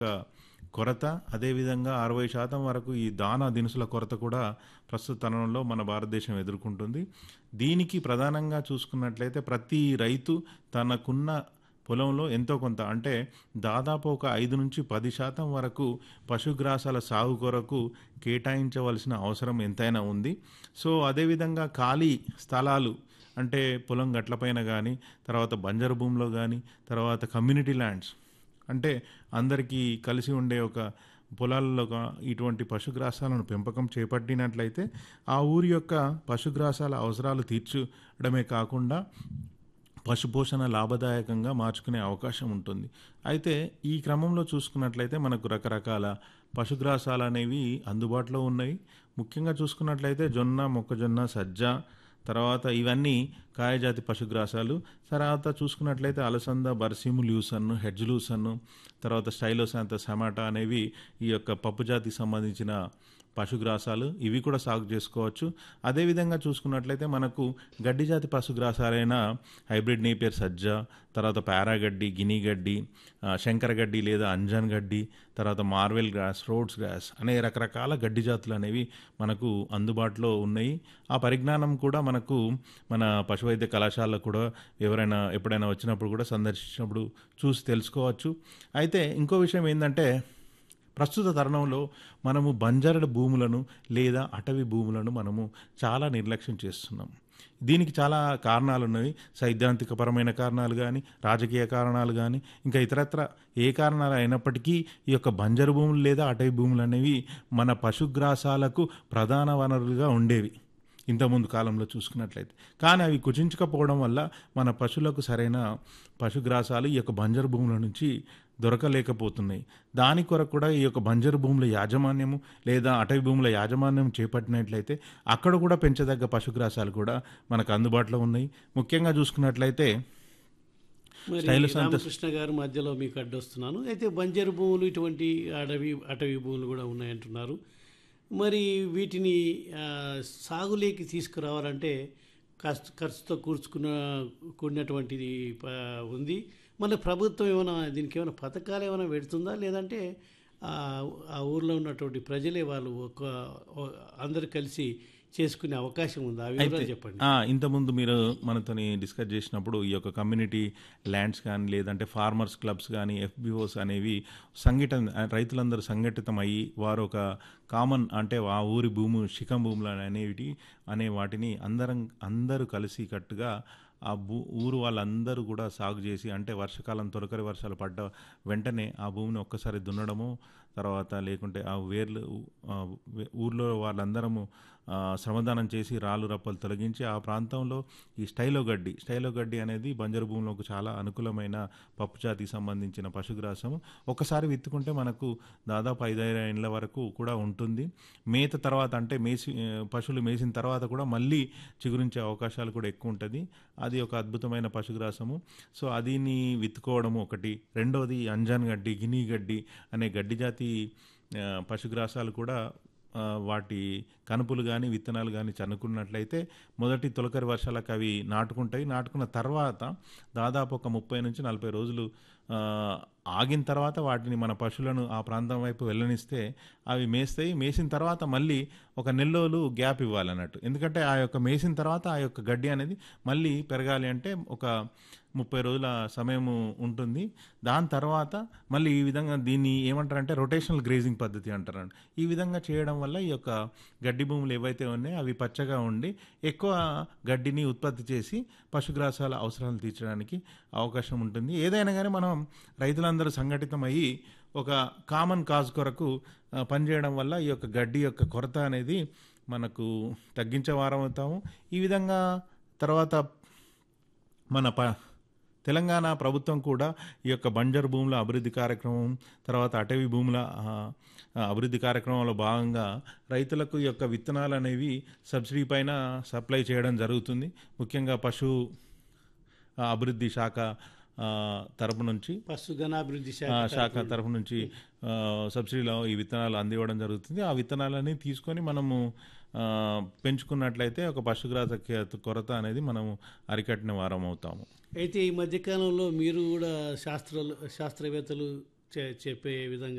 కొరత అదేవిధంగా అరవై శాతం వరకు ఈ దానా దినుసుల కొరత కూడా ప్రస్తుత తరుణంలో మన భారతదేశం ఎదుర్కొంటుంది దీనికి ప్రధానంగా చూసుకున్నట్లయితే ప్రతి రైతు తనకున్న పొలంలో ఎంతో కొంత అంటే దాదాపు ఒక ఐదు నుంచి పది శాతం వరకు పశుగ్రాసాల సాగు కొరకు కేటాయించవలసిన అవసరం ఎంతైనా ఉంది సో అదేవిధంగా ఖాళీ స్థలాలు అంటే పొలం గట్లపైన కానీ తర్వాత బంజరు భూమిలో కానీ తర్వాత కమ్యూనిటీ ల్యాండ్స్ అంటే అందరికీ కలిసి ఉండే ఒక పొలాల్లో గా- ఇటువంటి పశుగ్రాసాలను పెంపకం చేపట్టినట్లయితే ఆ ఊరి యొక్క పశుగ్రాసాల అవసరాలు తీర్చడమే కాకుండా పశుపోషణ లాభదాయకంగా మార్చుకునే అవకాశం ఉంటుంది అయితే ఈ క్రమంలో చూసుకున్నట్లయితే మనకు రకరకాల పశుగ్రాసాలు అనేవి అందుబాటులో ఉన్నాయి ముఖ్యంగా చూసుకున్నట్లయితే జొన్న మొక్కజొన్న సజ్జ తర్వాత ఇవన్నీ కాయజాతి పశుగ్రాసాలు తర్వాత చూసుకున్నట్లయితే అలసంద బర్సిము లూసన్ను హెడ్జ్ లూసన్ను తర్వాత స్టైలోసాంత సమాటా అనేవి ఈ యొక్క పప్పు జాతికి సంబంధించిన పశుగ్రాసాలు ఇవి కూడా సాగు చేసుకోవచ్చు అదేవిధంగా చూసుకున్నట్లయితే మనకు గడ్డి జాతి పశుగ్రాసాలైన హైబ్రిడ్ నేపియర్ సజ్జ తర్వాత పారాగడ్డి గిని గడ్డి ఆ, శంకర గడ్డి లేదా అంజన్ గడ్డి తర్వాత మార్వెల్ గ్రాస్ రోడ్స్ గ్రాస్ అనే రకరకాల గడ్డి జాతులు అనేవి మనకు అందుబాటులో ఉన్నాయి ఆ పరిజ్ఞానం కూడా మనకు మన పశువైద్య కళాశాలలో కూడా ఎవరైనా ఎప్పుడైనా వచ్చినప్పుడు కూడా సందర్శించినప్పుడు చూసి తెలుసుకోవచ్చు అయితే ఇంకో విషయం ఏంటంటే ప్రస్తుత తరుణంలో మనము బంజరడ భూములను లేదా అటవీ భూములను మనము చాలా నిర్లక్ష్యం చేస్తున్నాం దీనికి చాలా కారణాలు ఉన్నవి సైద్ధాంతికపరమైన కారణాలు కానీ రాజకీయ కారణాలు కానీ ఇంకా ఇతరత్ర ఏ కారణాలు అయినప్పటికీ ఈ యొక్క బంజరు భూములు లేదా అటవీ భూములు అనేవి మన పశుగ్రాసాలకు ప్రధాన వనరులుగా ఉండేవి ఇంతకుముందు కాలంలో చూసుకున్నట్లయితే కానీ అవి కుచించకపోవడం వల్ల మన పశువులకు సరైన పశుగ్రాసాలు ఈ యొక్క బంజరు భూముల నుంచి దొరకలేకపోతున్నాయి దాని కొరకు కూడా ఈ యొక్క బంజరు భూముల యాజమాన్యము లేదా అటవీ భూముల యాజమాన్యం చేపట్టినట్లయితే అక్కడ కూడా పెంచదగ్గ పశుగ్రాసాలు కూడా మనకు అందుబాటులో ఉన్నాయి ముఖ్యంగా చూసుకున్నట్లయితే మరి స్టైలిష్ అంత- రామకృష్ణ గారు మధ్యలో మీకు అడ్డొస్తున్నాను అయితే బంజరు భూములు ఇటువంటి అడవి అటవీ భూములు కూడా ఉన్నాయంటున్నారు మరి వీటిని ఆ, సాగులేకి తీసుకురావాలంటే కష్ట ఖర్చుతో కూర్చుకున్న కూడినటువంటిది ప- ఉంది మన ప్రభుత్వం ఏమైనా దీనికి ఏమైనా పథకాలు ఏమైనా పెడుతుందా లేదంటే ఆ ఆ ఊర్లో ఉన్నటువంటి ప్రజలే వాళ్ళు ఒక ఓ- అందరు కలిసి చేసుకునే అవకాశం ఉందా ఆ వివరాలు చెప్పండి ఆ, ఇంతకుముందు మీరు మనతోని డిస్కస్ చేసినప్పుడు ఈ యొక్క కమ్యూనిటీ ల్యాండ్స్ కానీ లేదంటే ఫార్మర్స్ క్లబ్స్ కానీ ఎఫ్బిఓస్ అనేవి సంఘటిత రైతులందరూ సంఘటితం అయ్యి వారు ఒక కామన్ అంటే ఆ ఊరి భూము శిఖం భూములు అనేవి అనే వాటిని అందరం అందరూ కలిసి కట్టుగా ఆ భూ ఊరు వాళ్ళందరూ కూడా సాగు చేసి అంటే వర్షాకాలం తొలకరి వర్షాలు పడ్డ వెంటనే ఆ భూమిని ఒక్కసారి దున్నడము తర్వాత లేకుంటే ఆ వేర్లు ఆ వే- ఊర్లో వాళ్ళందరము ఆ, శ్రమదానం చేసి రాళ్ళు రప్పలు తొలగించి ఆ ప్రాంతంలో ఈ స్టైలో గడ్డి స్టైలో గడ్డి అనేది బంజరు భూములకు చాలా అనుకూలమైన పప్పు జాతికి సంబంధించిన పశుగ్రాసము ఒకసారి విత్తుకుంటే మనకు దాదాపు ఐదైదు ఏళ్ళ వరకు కూడా ఉంటుంది మేత తర్వాత అంటే మేసి ఆ, పశువులు మేసిన తర్వాత కూడా మళ్ళీ చిగురించే అవకాశాలు కూడా ఎక్కువ ఉంటుంది అది ఒక అద్భుతమైన పశుగ్రాసము సో అదిని విత్తుకోవడము ఒకటి రెండోది అంజాన్ గడ్డి గిని గడ్డి అనే గడ్డి జాతి ఆ, పశుగ్రాసాలు కూడా ఆ, వాటి కనుపులు కానీ విత్తనాలు కానీ చనుకున్నట్లయితే మొదటి తొలకరి వర్షాలకు అవి నాటుకుంటాయి నాటుకున్న తర్వాత దాదాపు ఒక ముప్పై నుంచి నలభై రోజులు ఆ, ఆగిన తర్వాత వాటిని మన పశువులను ఆ ప్రాంతం వైపు వెళ్ళనిస్తే అవి మేస్తాయి మేసిన తర్వాత మళ్ళీ ఒక నెల రోజులు గ్యాప్ ఇవ్వాలన్నట్టు ఎందుకంటే ఆ యొక్క మేసిన తర్వాత ఆ యొక్క గడ్డి అనేది మళ్ళీ పెరగాలి అంటే ఒక ముప్పై రోజుల సమయం ఉంటుంది దాని తర్వాత మళ్ళీ ఈ విధంగా దీన్ని ఏమంటారంటే రొటేషనల్ గ్రేజింగ్ పద్ధతి అంటారు ఈ విధంగా చేయడం వల్ల ఈ యొక్క గడ్డి భూములు ఏవైతే ఉన్నాయో అవి పచ్చగా ఉండి ఎక్కువ గడ్డిని ఉత్పత్తి చేసి పశుగ్రాసాల అవసరాలు తీర్చడానికి అవకాశం ఉంటుంది ఏదైనా కానీ మనం రైతులందరూ సంఘటితం అయ్యి ఒక కామన్ కాజ్ కొరకు ఆ, పనిచేయడం వల్ల ఈ యొక్క గడ్డి యొక్క కొరత అనేది మనకు తగ్గించే వారం అవుతాము ఈ విధంగా తర్వాత మన ప తెలంగాణ ప్రభుత్వం కూడా ఈ యొక్క బంజరు భూముల అభివృద్ధి కార్యక్రమం తర్వాత అటవీ భూముల ఆ, ఆ, అభివృద్ధి కార్యక్రమంలో భాగంగా రైతులకు ఈ యొక్క విత్తనాలు అనేవి సబ్సిడీ పైన సప్లై చేయడం జరుగుతుంది ముఖ్యంగా పశు ఆ, అభివృద్ధి శాఖ ఆ, తరపు నుంచి పశుగణాభివృద్ధి ఆ, శాఖ శాఖ తరఫు నుంచి ఆ, సబ్సిడీలో ఈ విత్తనాలు అందివ్వడం జరుగుతుంది ఆ విత్తనాలని తీసుకొని మనము ఆ, పెంచుకున్నట్లయితే ఒక పశుగ్రాస కే- కొరత అనేది మనము అరికట్టిన వారం అవుతాము అయితే ఈ మధ్యకాలంలో మీరు కూడా శాస్త్ర శాస్త్రవేత్తలు చె- చెప్పే విధంగా